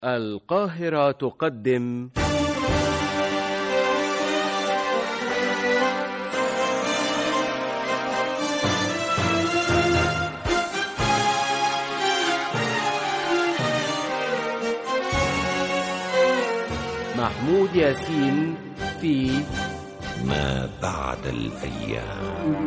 القاهرة تقدم محمود ياسين في ما بعد الأيام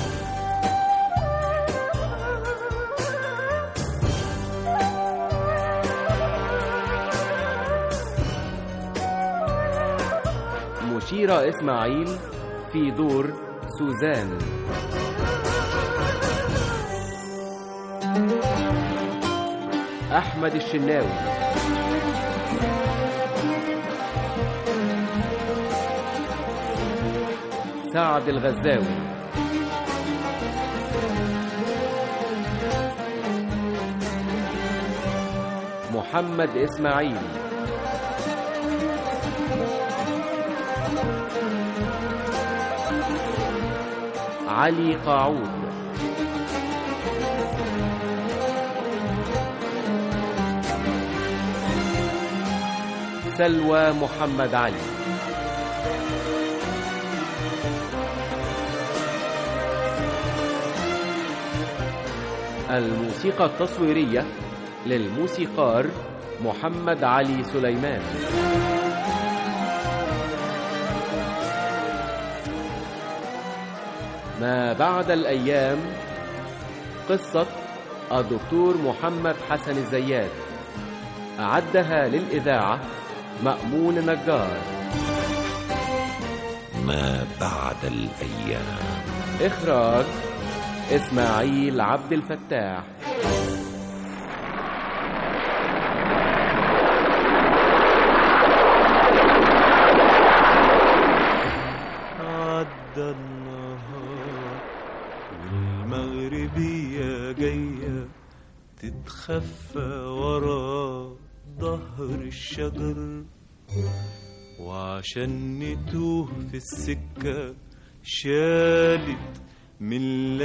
مشيرة إسماعيل في دور سوزان أحمد الشناوي سعد الغزاوي محمد إسماعيل علي قاعود سلوى محمد علي الموسيقى التصويرية للموسيقار محمد علي سليمان ما بعد الأيام قصة الدكتور محمد حسن الزيات أعدها للإذاعة مأمون نجار ما بعد الأيام إخراج إسماعيل عبد الفتاح عدى النهار والمغربية جاية تتخفى ورا ظهر الشجر وعشان نتوه في السكة شالت من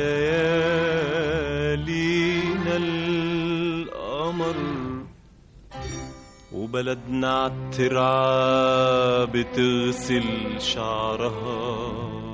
ليالينا القمر وبلدنا عالترعة بتغسل شعرها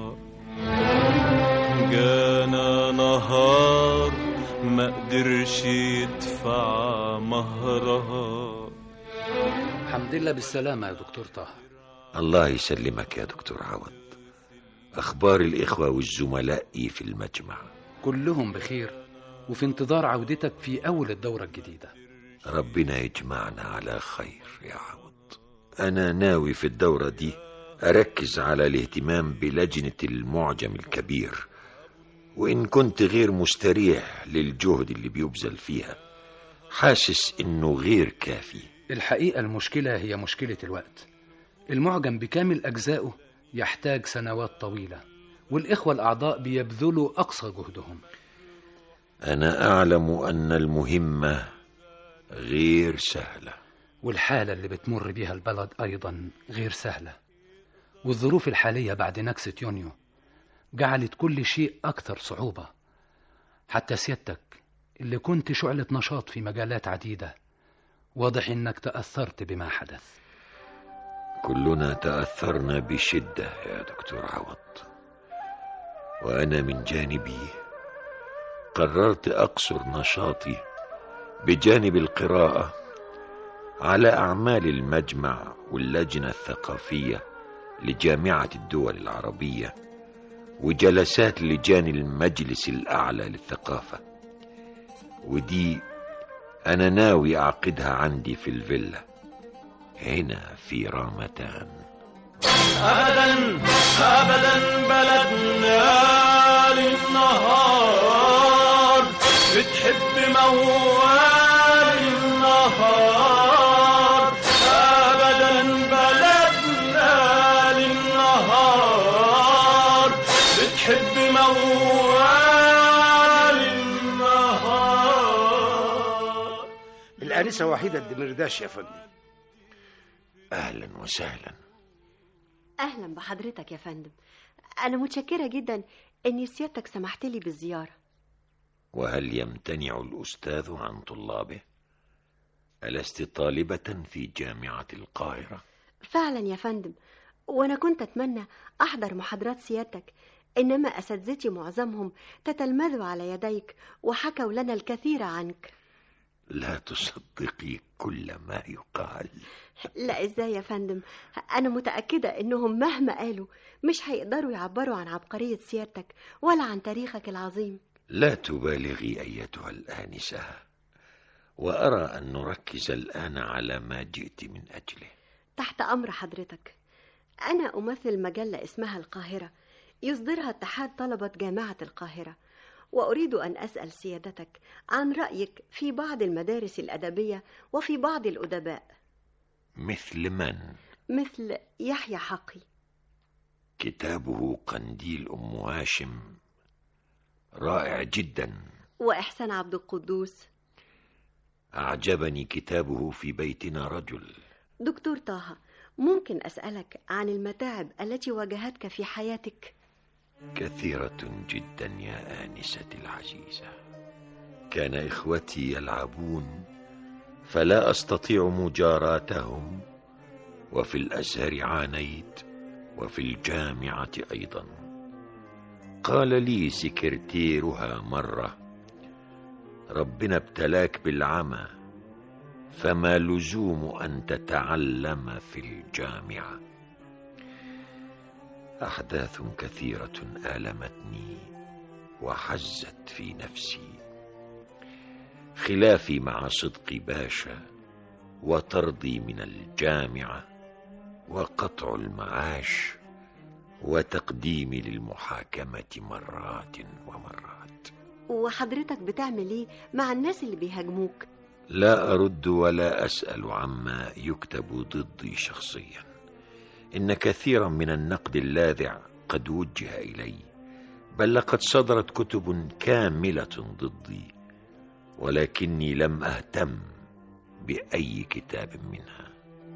جانا نهار ما قدرش يدفع مهرها الحمد لله بالسلامة يا دكتور طه الله يسلمك يا دكتور عوض أخبار الإخوة والزملاء إيه في المجمع كلهم بخير وفي انتظار عودتك في أول الدورة الجديدة ربنا يجمعنا على خير يا عوض أنا ناوي في الدورة دي أركز على الاهتمام بلجنة المعجم الكبير وإن كنت غير مستريح للجهد اللي بيبذل فيها حاسس إنه غير كافي الحقيقة المشكلة هي مشكلة الوقت المعجم بكامل أجزائه يحتاج سنوات طويلة والإخوة الأعضاء بيبذلوا أقصى جهدهم أنا أعلم أن المهمة غير سهلة والحالة اللي بتمر بيها البلد أيضا غير سهلة والظروف الحالية بعد نكسة يونيو جعلت كل شيء أكثر صعوبة حتى سيادتك اللي كنت شعلة نشاط في مجالات عديدة واضح إنك تأثرت بما حدث كلنا تأثرنا بشدة يا دكتور عوض وأنا من جانبي قررت أقصر نشاطي بجانب القراءة على أعمال المجمع واللجنة الثقافية لجامعة الدول العربية وجلسات لجان المجلس الأعلى للثقافة ودي أنا ناوي أعقدها عندي في الفيلا هنا في رامتان أبدا أبدا بلدنا للنهار بتحب موال النهار أبدا بلدنا للنهار بتحب موال النهار الآنسة وحيدة الدمرداش يا فندم أهلا وسهلا أهلا بحضرتك يا فندم أنا متشكرة جدا إن سيادتك سمحت لي بالزيارة وهل يمتنع الأستاذ عن طلابه؟ ألست طالبة في جامعة القاهرة؟ فعلا يا فندم وأنا كنت أتمنى أحضر محاضرات سيادتك إنما أساتذتي معظمهم تتلمذوا على يديك وحكوا لنا الكثير عنك لا تصدقي كل ما يقال لا إزاي يا فندم أنا متأكدة إنهم مهما قالوا مش هيقدروا يعبروا عن عبقرية سيادتك ولا عن تاريخك العظيم لا تبالغي أيتها الآنسة وأرى أن نركز الآن على ما جئت من أجله تحت أمر حضرتك أنا أمثل مجلة اسمها القاهرة يصدرها اتحاد طلبة جامعة القاهرة وأريد أن أسأل سيادتك عن رأيك في بعض المدارس الأدبية وفي بعض الأدباء مثل من؟ مثل يحيى حقي كتابه قنديل أم هاشم رائع جدا وإحسان عبد القدوس أعجبني كتابه في بيتنا رجل دكتور طه ممكن أسألك عن المتاعب التي واجهتك في حياتك؟ كثيرة جدا يا آنستي العزيزة كان إخوتي يلعبون فلا أستطيع مجاراتهم وفي الأزهر عانيت وفي الجامعة أيضا قال لي سكرتيرها مرة ربنا ابتلاك بالعمى فما لزوم أن تتعلم في الجامعة أحداث كثيرة آلمتني وحزت في نفسي خلافي مع صدق باشا وطردي من الجامعة وقطع المعاش وتقديمي للمحاكمة مرات ومرات وحضرتك بتعمل إيه مع الناس اللي بيهاجموك؟ لا أرد ولا أسأل عما يكتب ضدي شخصيا إن كثيرا من النقد اللاذع قد وجه إلي بل لقد صدرت كتب كاملة ضدي ولكني لم أهتم بأي كتاب منها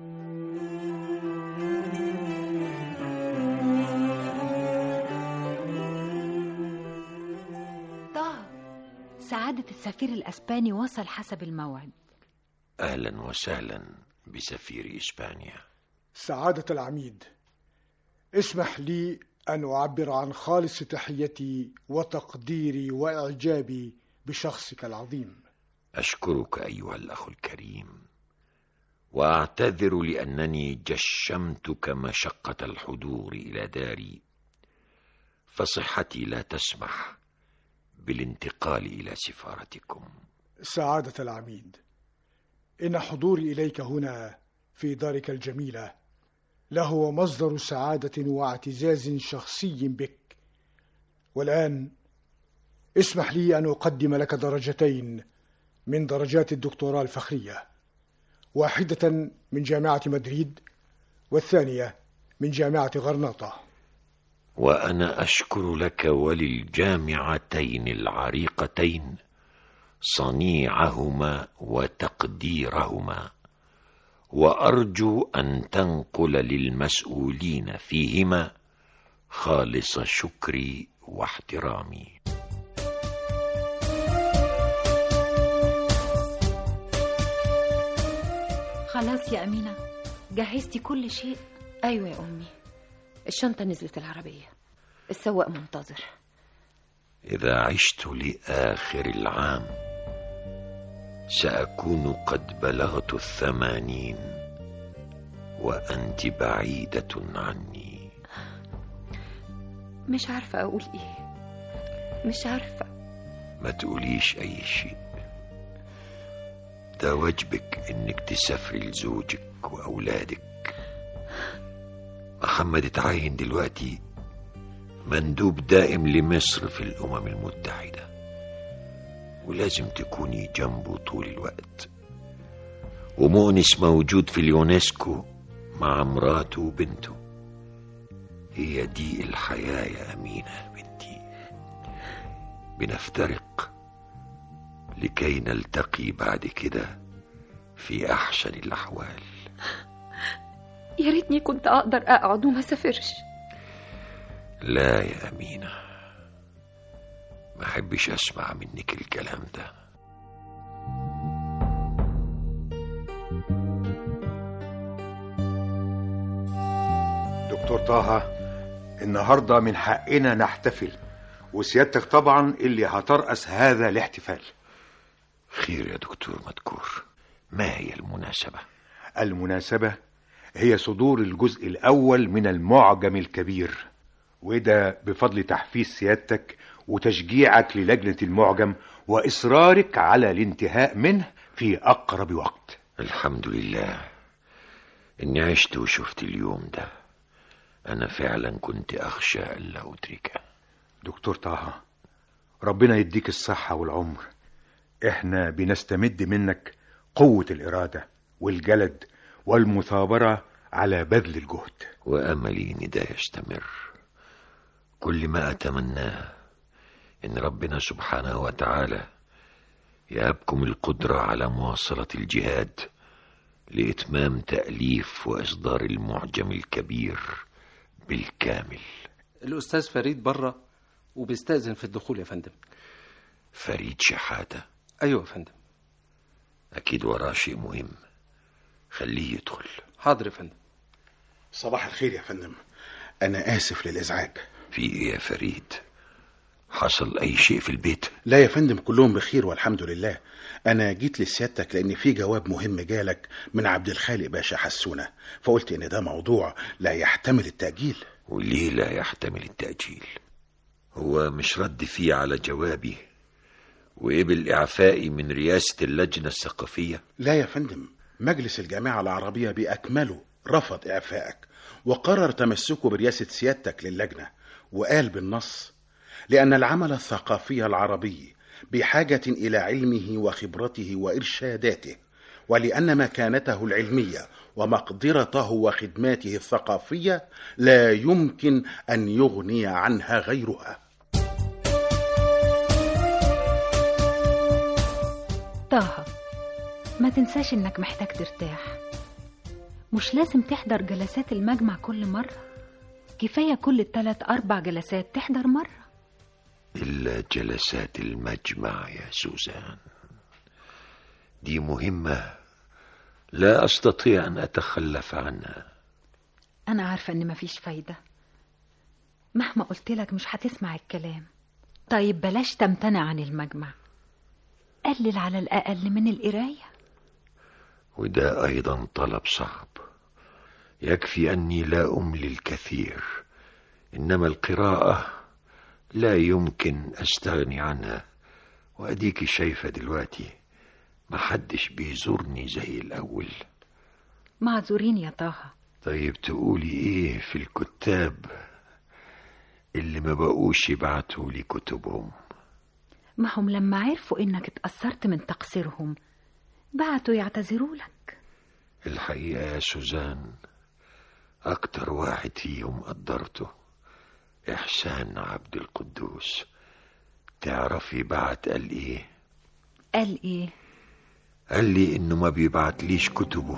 طه سعادة السفير الأسباني وصل حسب الموعد أهلا وسهلا بسفير إسبانيا سعادة العميد اسمح لي أن أعبر عن خالص تحيتي وتقديري وإعجابي بشخصك العظيم أشكرك أيها الأخ الكريم وأعتذر لأنني جشمتك مشقة الحضور إلى داري فصحتي لا تسمح بالانتقال إلى سفارتكم سعادة العميد إن حضوري إليك هنا في دارك الجميلة لهو مصدر سعادة واعتزاز شخصي بك والآن اسمح لي أن أقدم لك درجتين من درجات الدكتوراه الفخرية واحدة من جامعة مدريد والثانية من جامعة غرناطة وأنا أشكر لك وللجامعتين العريقتين صنيعهما وتقديرهما وأرجو أن تنقل للمسؤولين فيهما خالص شكري واحترامي خلاص يا أمينة جهزتي كل شيء أيوة يا أمي الشنطة نزلت العربية السواق منتظر إذا عشت لآخر العام سأكون قد بلغت الثمانين وأنت بعيدة عني مش عارفة أقول إيه مش عارفة ما تقوليش أي شيء ده واجبك إنك تسافري لزوجك وأولادك محمد اتعين دلوقتي مندوب دائم لمصر في الأمم المتحدة ولازم تكوني جنبه طول الوقت ومؤنس موجود في اليونسكو مع مراته وبنته هي دي الحياة يا أمينة بنتي بنفترق لكي نلتقي بعد كده في أحسن الأحوال يا ريتني كنت أقدر أقعد وما سافرش لا يا أمينة ما أحبش أسمع منك الكلام ده دكتور طه النهارده من حقنا نحتفل وسيادتك طبعا اللي هترأس هذا الاحتفال خير يا دكتور مذكور ما هي المناسبة المناسبة هي صدور الجزء الأول من المعجم الكبير وده بفضل تحفيز سيادتك وتشجيعك للجنة المعجم وإصرارك على الانتهاء منه في أقرب وقت الحمد لله إني عشت وشفت اليوم ده أنا فعلا كنت أخشى ألا أدركه دكتور طه ربنا يديك الصحة والعمر احنا بنستمد منك قوة الإرادة والجلد والمثابرة على بذل الجهد وأملي إن ده يستمر كل ما أتمناه إن ربنا سبحانه وتعالى يهبكم القدرة على مواصلة الجهاد لإتمام تأليف وإصدار المعجم الكبير بالكامل الأستاذ فريد بره وبيستأذن في الدخول يا فندم فريد شحاتة أيوة يا فندم أكيد وراه شيء مهم خليه يدخل حاضر يا فندم صباح الخير يا فندم أنا آسف للإزعاج في إيه يا فريد حصل أي شيء في البيت لا يا فندم كلهم بخير والحمد لله أنا جيت لسيادتك لأن في جواب مهم جالك من عبد الخالق باشا حسونة فقلت إن ده موضوع لا يحتمل التأجيل وليه لا يحتمل التأجيل هو مش رد فيه على جوابي وقبل إعفائي من رئاسة اللجنة الثقافية لا يا فندم مجلس الجامعة العربية بأكمله رفض إعفائك وقرر تمسكه برئاسة سيادتك للجنة وقال بالنص لأن العمل الثقافي العربي بحاجة إلى علمه وخبرته وإرشاداته ولأن مكانته العلمية ومقدرته وخدماته الثقافية لا يمكن أن يغني عنها غيرها طه ما تنساش انك محتاج ترتاح مش لازم تحضر جلسات المجمع كل مرة كفاية كل تلات أربع جلسات تحضر مرة إلا جلسات المجمع يا سوزان دي مهمة لا أستطيع أن أتخلف عنها أنا عارفة إن مفيش فايدة مهما قلت لك مش هتسمع الكلام طيب بلاش تمتنع عن المجمع قلل على الأقل من القراية وده أيضا طلب صعب يكفي أني لا أملي الكثير إنما القراءة لا يمكن أستغني عنها وأديك شايفة دلوقتي محدش بيزورني زي الأول معذورين يا طه طيب تقولي إيه في الكتاب اللي ما بقوش يبعتوا لي كتبهم ما هم لما عرفوا إنك اتأثرت من تقصيرهم بعتوا يعتذروا لك الحقيقة يا سوزان أكتر واحد فيهم قدرته إحسان عبد القدوس تعرفي بعت قال إيه قال إيه قال لي إنه ما بيبعتليش كتبه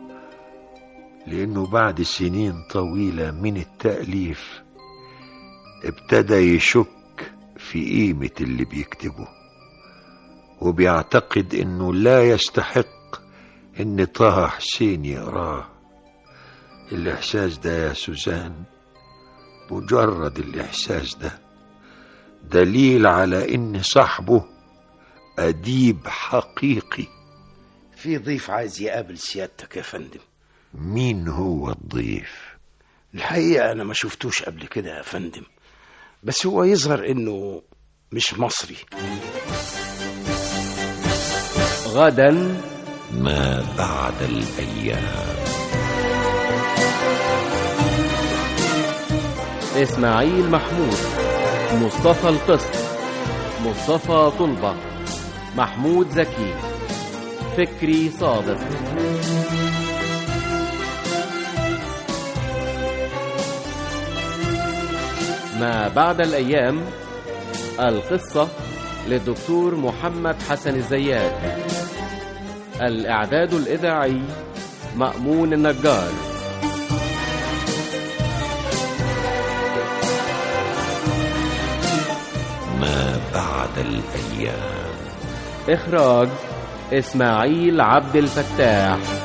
لأنه بعد سنين طويلة من التأليف ابتدى يشك في قيمة اللي بيكتبه وبيعتقد إنه لا يستحق إن طه حسين يقراه الإحساس ده يا سوزان مجرد الإحساس ده دليل على إن صاحبه أديب حقيقي في ضيف عايز يقابل سيادتك يا فندم مين هو الضيف الحقيقة أنا ما شفتوش قبل كده يا فندم بس هو يظهر إنه مش مصري غدا ما بعد الأيام إسماعيل محمود مصطفى القسط مصطفى طلبة محمود زكي فكري صادق ما بعد الأيام القصة للدكتور محمد حسن الزيات الإعداد الإذاعي مأمون النجار ما بعد الأيام إخراج إسماعيل عبد الفتاح